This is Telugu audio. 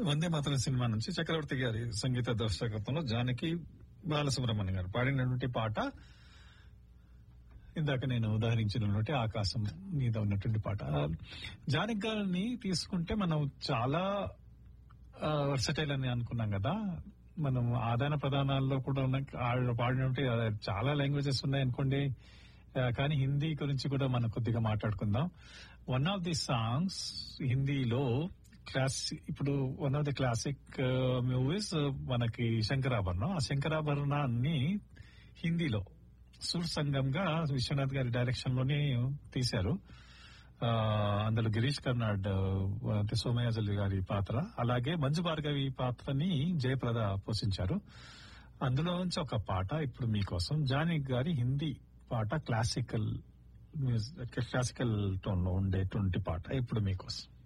వందే మాతరం సినిమా నుంచి చక్రవర్తి గారి సంగీత దర్శకత్వంలో జానకి బాలసుబ్రహ్మణ్యం గారు పాడినటువంటి పాట ఇందాక నేను ఉదాహరించినటువంటి ఆకాశం మీద ఉన్నటువంటి పాట జానకి గారిని తీసుకుంటే మనం చాలా వర్సటైల్ అని అనుకున్నాం కదా మనం ఆదాన ప్రధానాల్లో కూడా ఉన్న ఆవిడ పాడినటువంటి ఆ, చాలా లాంగ్వేజెస్ ఉన్నాయి అనుకోండి ఆ, కానీ హిందీ గురించి కూడా మనం కొద్దిగా మాట్లాడుకుందాం వన్ ఆఫ్ ది సాంగ్స్ హిందీలో క్లాస్ ఇప్పుడు one of the classic movies మనకి శంకరాభరణం ఆ శంకరాభరణాన్ని హిందీలో సుర్ సంగంగా విశ్వనాథ్ గారి డైరెక్షన్ లోనే తీశారు ఆ, అందులో గిరీష్ కర్నాడ్ ఆ, సోమయాజలి గారి పాత్ర అలాగే మంజు భార్గవి పాత్రని జయప్రద పోషించారు అందులో నుంచి ఒక పాట ఇప్పుడు మీకోసం జానీ గారి హిందీ పాట క్లాసికల్ మ్యూజిక్ క్లాసికల్ టోన్ లో ఉండేటువంటి పాట ఇప్పుడు మీకోసం